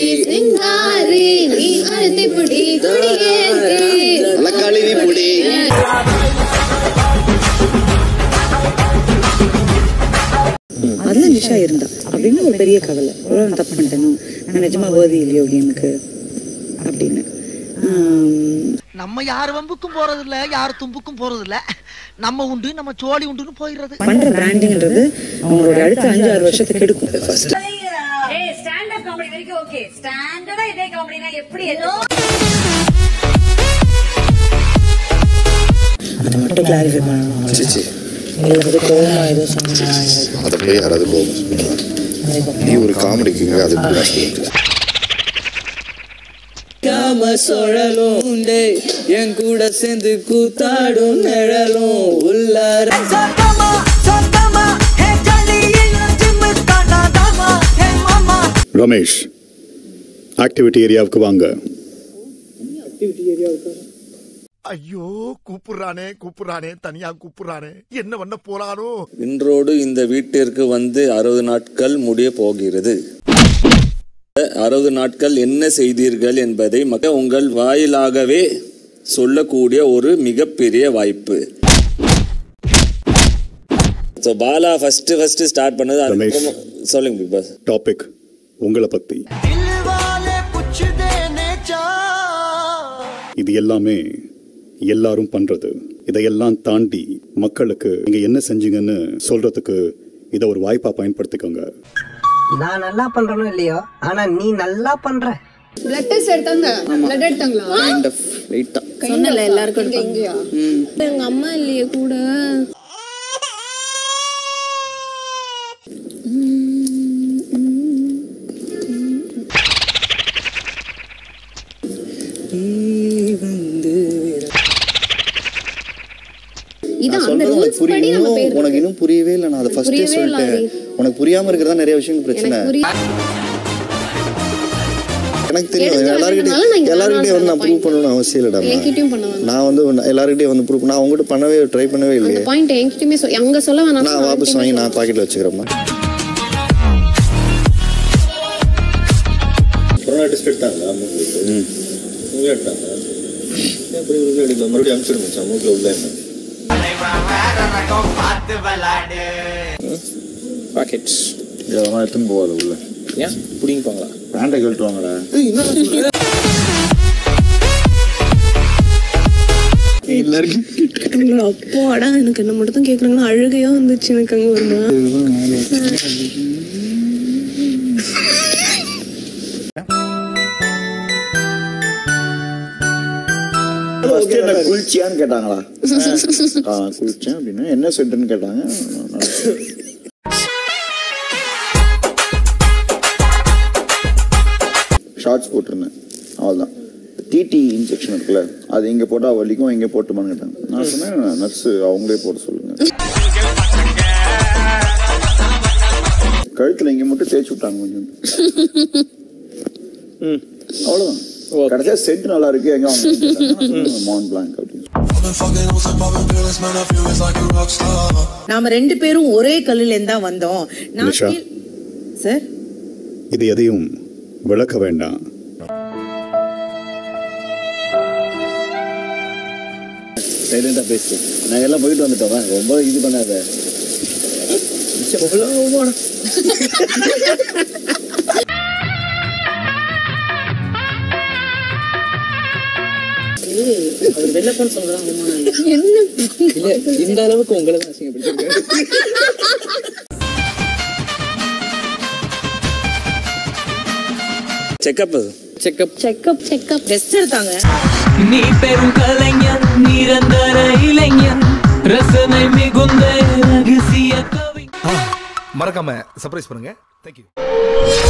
சிங்காரி நீ அழுத்தி புடி குடியேத்தி நல்ல கழுவி புடி அதுல நிஷா இருந்தா அப்படின்னு ஒரு பெரிய கவலை எவ்வளோ நான் தப்பு பண்ணிட்டேனோ நான் நிஜமா வேர்தி இல்லையோ கேமுக்கு அப்படின்னு ஆம், நம்ம யார் வம்புக்கும் போறது இல்ல யார் தும்புக்கும் போறது இல்ல நம்ம உண்டு நம்ம சோழி உண்டுன்னு போயிடுறது பண்ற பிராண்டிங்ன்றது அவங்களோட அடுத்த அஞ்சு ஆறு வருஷத்துக்கு எடுக்கும் ஏய் ஸ்டாண்ட் அப் காமெடி வரைக்கும் ஓகே ஸ்டாண்டர்டா இதே காமெடினா எப்படி ஏதோ அதை மட்டும் கிளாரிஃபை பண்ணணும் சிச்சி இல்லை வந்து கோவமா ஏதோ சொன்னா அதை போய் யாராவது கோபம் சொல்லுவாங்க நீ ஒரு காமெடிக்குங்க அது இப்படி தான் சொல்லுங்க காம சுழலும் டேய் என் கூட சேர்ந்து கூத்தாடும் நிழலும் உள்ளார ரமேஷ் ஆக்டிவிட்டி ஏரியாவுக்கு வாங்க ஐயோ கூப்பிடுறானே கூப்பிடுறானே தனியா கூப்பிடுறானே என்ன பண்ண போறானோ இன்றோடு இந்த வீட்டிற்கு வந்து அறுபது நாட்கள் முடிய போகிறது அறுபது நாட்கள் என்ன செய்தீர்கள் என்பதை மக்க உங்கள் வாயிலாகவே சொல்லக்கூடிய ஒரு மிகப்பெரிய வாய்ப்பு so Bala first first start பண்ணது ரமேஷ். அதுக்கப்புறமா- சொல்லுங்க பிக் பாஸ் டாபிக் உங்களை பத்தி இது எல்லாமே எல்லாரும் பண்றது இதையெல்லாம் தாண்டி மக்களுக்கு நீங்க என்ன செஞ்சீங்கன்னு சொல்றதுக்கு இதை ஒரு வாய்ப்பா பயன்படுத்திக்கோங்க நான் நல்லா பண்றனோ இல்லையோ ஆனா நீ நல்லா பண்ற பிளட் டெஸ்ட் எடுத்தாங்க பிளட் எடுத்தாங்களா சொன்னல எல்லாருக்கும் எங்கயா எங்க அம்மா இல்லையே கூட இது நான் அந்த சொல்றது உனக்கு ரூல்ஸ் படி புரியும் நம்ம இன்னும் பேர் உனக்கு இன்னும் புரியவே இல்லை நான் அதை ஃபர்ஸ்டே புரியவே இல்ல சொல்லிட்டேன் உனக்கு புரியாம இருக்கிறதா நிறைய விஷயங்கள் பிரச்சனை எனக்கு புரிய எனக்கு தெரியும் எடுத்து எல்லாருக்கிட்டையும் வந்ததுனால நான் இங்க எல்லாருக்கிட்டையும் வந்து நான் வரணும் ப்ரூவ் பண்ணணும்னு அவசியம் இல்லைடா என்கிட்டயும் பண்ணுவாங்க நான் வந்து உன்னை- எல்லாருக்கிட்டையும் வந்து ப்ரூவ் நான் அவங்ககிட்ட பண்ணவே ட்ரை பண்ணவே அந்த இல்லையே பாயிண்ட் என்கிட்டயுமே சொல் அங்க சொல்ல வேணாம் நான் வாபஸ் வாங்கி நான் பாக்கெட்ல வச்சுக்கிறேம்மா கொரோனா டெஸ்ட் எடுத்தாங்களா மூக்கு மூவி எடுத்தாங்க ஏன் இப்படி உள்ள எடுக்கல மறுபடியும் அனுப்பிச்சிடு மச்சான் மூக்கில் உள்ள என்ன பாக்கெட்ஸ் இதெல்லாம் எடுத்துன்னு போகாது உள்ள ஏன் பிடிங்கிப்பாங்களா பேண்டை கழட்டுவாங்களா அப்பாடா எனக்கு என்ன மட்டும் தான் கேக்குறாங்கன்னா அழுகையா வந்துச்சு எனக்கு அங்க வருமா ஃபர்ஸ்ட் என்ன குளிச்சியான்னு கேட்டாங்களா ஆ குளிச்சேன் அப்படின்னு என்ன சென்டர்னு கேட்டாங்க ஷார்ட்ஸ் போட்டிருந்தேன் அவ்வளோதான் டிடி இன்ஜெக்ஷன் இருக்குல்ல அது இங்கே போட்டால் வலிக்கும் இங்கே போட்டுமான்னு கேட்டாங்க நான் சொன்னேன் நர்ஸு அவங்களே போட சொல்லுங்க கழுத்தில் இங்கே மட்டும் தேய்ச்சி விட்டாங்க கொஞ்சம் அவ்வளோதான் கடைசியாக சென்ட் நல்லா இருக்கு எங்க அவங்க மவுண்ட் பிளாங்க் அப்படின்னு நாம ரெண்டு பேரும் ஒரே கல்லுல இருந்தா வந்தோம் நான் நிஷா. feel- சார் இது எதையும் விளக்க வேண்டாம் சைலண்டாக பேசு நான் எல்லாம் போயிட்டு வந்துட்டோம் ரொம்ப இது பண்ணாத அவர் வெளில போன சொல்றதா அவமானம் இல்ல. என்ன இல்ல இந்த அளவுக்கு உங்களை தான் அசிங்கப்படுத்திருக்கேன் checkup checkup checkup checkup test எடுத்தாங்க நீ பெரும் கலைஞன் நிரந்தர இளைஞன் ரசனை மிகுந்த ரகசிய கவி மறக்காம சர்ப்ரைஸ் பண்ணுங்க தேங்க்யூ